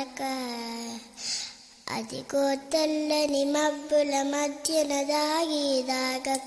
తారక అదిగో తెల్లని మబ్బుల మధ్యన దాగి దాగక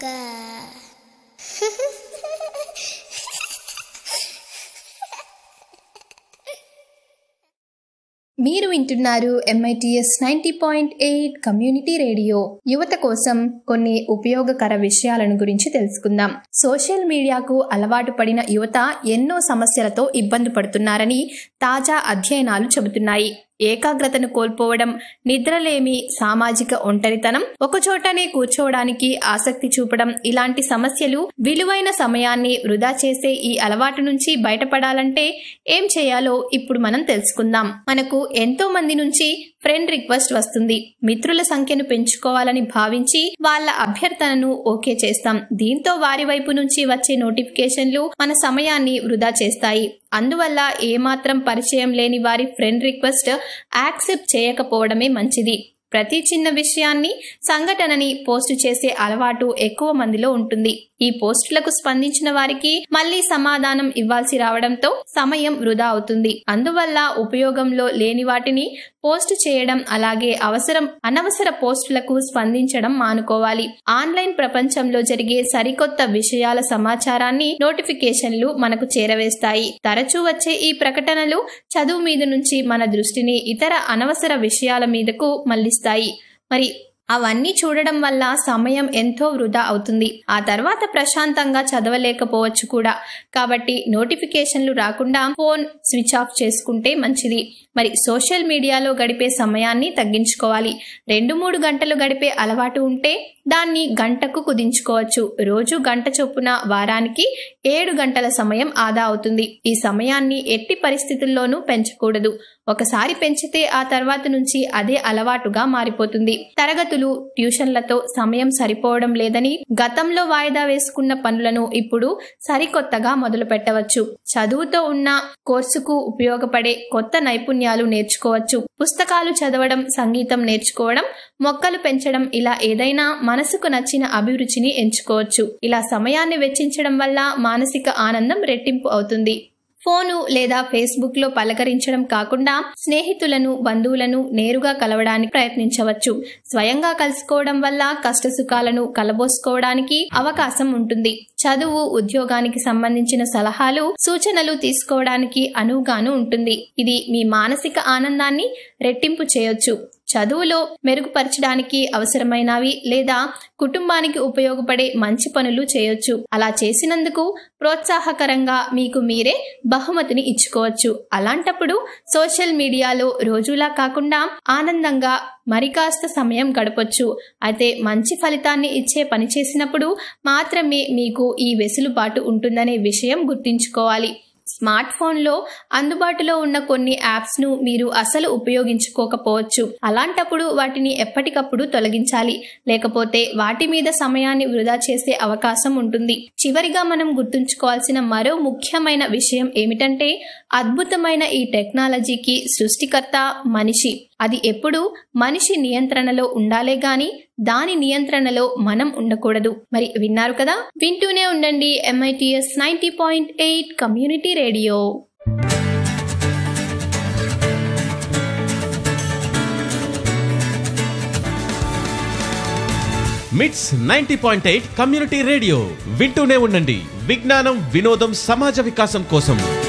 మీరు వింటున్నారు MITS ninety point eight community radio యువత కోసం కొన్ని ఉపయోగకర విషయాలను గురించి తెలుసుకుందాం సోషల్ మీడియాకు అలవాటు పడిన యువత ఎన్నో సమస్యలతో ఇబ్బంది పడుతున్నారని తాజా అధ్యయనాలు చెబుతున్నాయి ఏకాగ్రతను కోల్పోవడం నిద్రలేమి సామాజిక ఒంటరితనం ఒకచోటనే కూర్చోవడానికి ఆసక్తి చూపడం ఇలాంటి సమస్యలు విలువైన సమయాన్ని వృధా చేసే ఈ అలవాటు నుంచి బయటపడాలంటే ఏం చేయాలో ఇప్పుడు మనం తెలుసుకుందాం మనకు ఎంతో మంది నుంచి ఫ్రెండ్ రిక్వెస్ట్ వస్తుంది మిత్రుల సంఖ్యను పెంచుకోవాలని భావించి వాళ్ళ అభ్యర్థనను ఓకే చేస్తాం దీంతో వారి వైపు నుంచి వచ్చే నోటిఫికేషన్లు మన సమయాన్ని వృధా చేస్తాయి అందువల్ల ఏమాత్రం పరిచయం లేని వారి ఫ్రెండ్ రిక్వెస్ట్ యాక్సెప్ట్ చేయకపోవడమే మంచిది ప్రతి చిన్న విషయాన్ని సంఘటనని పోస్ట్ చేసే అలవాటు ఎక్కువ మందిలో ఉంటుంది ఈ పోస్టులకు స్పందించిన వారికి మళ్లీ సమాధానం ఇవ్వాల్సి రావడంతో సమయం వృధా అవుతుంది అందువల్ల ఉపయోగంలో లేని వాటిని పోస్ట్ చేయడం అలాగే అవసరం అనవసర పోస్టులకు స్పందించడం మానుకోవాలి ఆన్లైన్ ప్రపంచంలో జరిగే సరికొత్త విషయాల సమాచారాన్ని నోటిఫికేషన్లు మనకు చేరవేస్తాయి తరచూ వచ్చే ఈ ప్రకటనలు చదువు మీద నుంచి మన దృష్టిని ఇతర అనవసర విషయాల మీదకు మళ్లిస్తాయి మరి అవన్నీ చూడడం వల్ల సమయం ఎంతో వృధా అవుతుంది ఆ తర్వాత ప్రశాంతంగా చదవలేకపోవచ్చు కూడా కాబట్టి నోటిఫికేషన్లు రాకుండా ఫోన్ స్విచ్ ఆఫ్ చేసుకుంటే మంచిది మరి సోషల్ మీడియాలో గడిపే సమయాన్ని తగ్గించుకోవాలి రెండు మూడు గంటలు గడిపే అలవాటు ఉంటే దాన్ని గంటకు కుదించుకోవచ్చు రోజు గంట చొప్పున వారానికి ఏడు గంటల సమయం ఆదా అవుతుంది ఈ సమయాన్ని ఎట్టి పరిస్థితుల్లోనూ పెంచకూడదు ఒకసారి పెంచితే ఆ తర్వాత నుంచి అదే అలవాటుగా మారిపోతుంది తరగతులు ట్యూషన్లతో సమయం సరిపోవడం లేదని గతంలో వాయిదా వేసుకున్న పనులను ఇప్పుడు సరికొత్తగా మొదలు పెట్టవచ్చు చదువుతో ఉన్న కోర్సుకు ఉపయోగపడే కొత్త నైపుణ్యాలు నేర్చుకోవచ్చు పుస్తకాలు చదవడం సంగీతం నేర్చుకోవడం మొక్కలు పెంచడం ఇలా ఏదైనా మనసుకు నచ్చిన అభిరుచిని ఎంచుకోవచ్చు ఇలా సమయాన్ని వెచ్చించడం వల్ల మానసిక ఆనందం రెట్టింపు అవుతుంది ఫోను లేదా ఫేస్బుక్ లో పలకరించడం కాకుండా స్నేహితులను బంధువులను నేరుగా కలవడానికి ప్రయత్నించవచ్చు స్వయంగా కలుసుకోవడం వల్ల కష్టసుఖాలను కలబోసుకోవడానికి అవకాశం ఉంటుంది చదువు ఉద్యోగానికి సంబంధించిన సలహాలు సూచనలు తీసుకోవడానికి అనువుగాను ఉంటుంది ఇది మీ మానసిక ఆనందాన్ని రెట్టింపు చేయొచ్చు చదువులో మెరుగుపరచడానికి అవసరమైనవి లేదా కుటుంబానికి ఉపయోగపడే మంచి పనులు చేయొచ్చు అలా చేసినందుకు ప్రోత్సాహకరంగా మీకు మీరే బహుమతిని ఇచ్చుకోవచ్చు అలాంటప్పుడు సోషల్ మీడియాలో రోజులా కాకుండా ఆనందంగా మరి కాస్త సమయం గడపొచ్చు అయితే మంచి ఫలితాన్ని ఇచ్చే పని చేసినప్పుడు మాత్రమే మీకు ఈ వెసులుబాటు ఉంటుందనే విషయం గుర్తుంచుకోవాలి స్మార్ట్ ఫోన్లో అందుబాటులో ఉన్న కొన్ని యాప్స్ను మీరు అసలు ఉపయోగించుకోకపోవచ్చు అలాంటప్పుడు వాటిని ఎప్పటికప్పుడు తొలగించాలి లేకపోతే వాటి మీద సమయాన్ని వృధా చేసే అవకాశం ఉంటుంది చివరిగా మనం గుర్తుంచుకోవాల్సిన మరో ముఖ్యమైన విషయం ఏమిటంటే అద్భుతమైన ఈ టెక్నాలజీకి సృష్టికర్త మనిషి అది ఎప్పుడు మనిషి నియంత్రణలో ఉండాలే గాని దాని నియంత్రణలో మనం ఉండకూడదు మరి విన్నారు కదా వింటూనే ఉండండి MITS ninety point eight community radio MITS ninety point eight community radio వింటూనే ఉండండి విజ్ఞానం వినోదం సమాజ వికాసం కోసం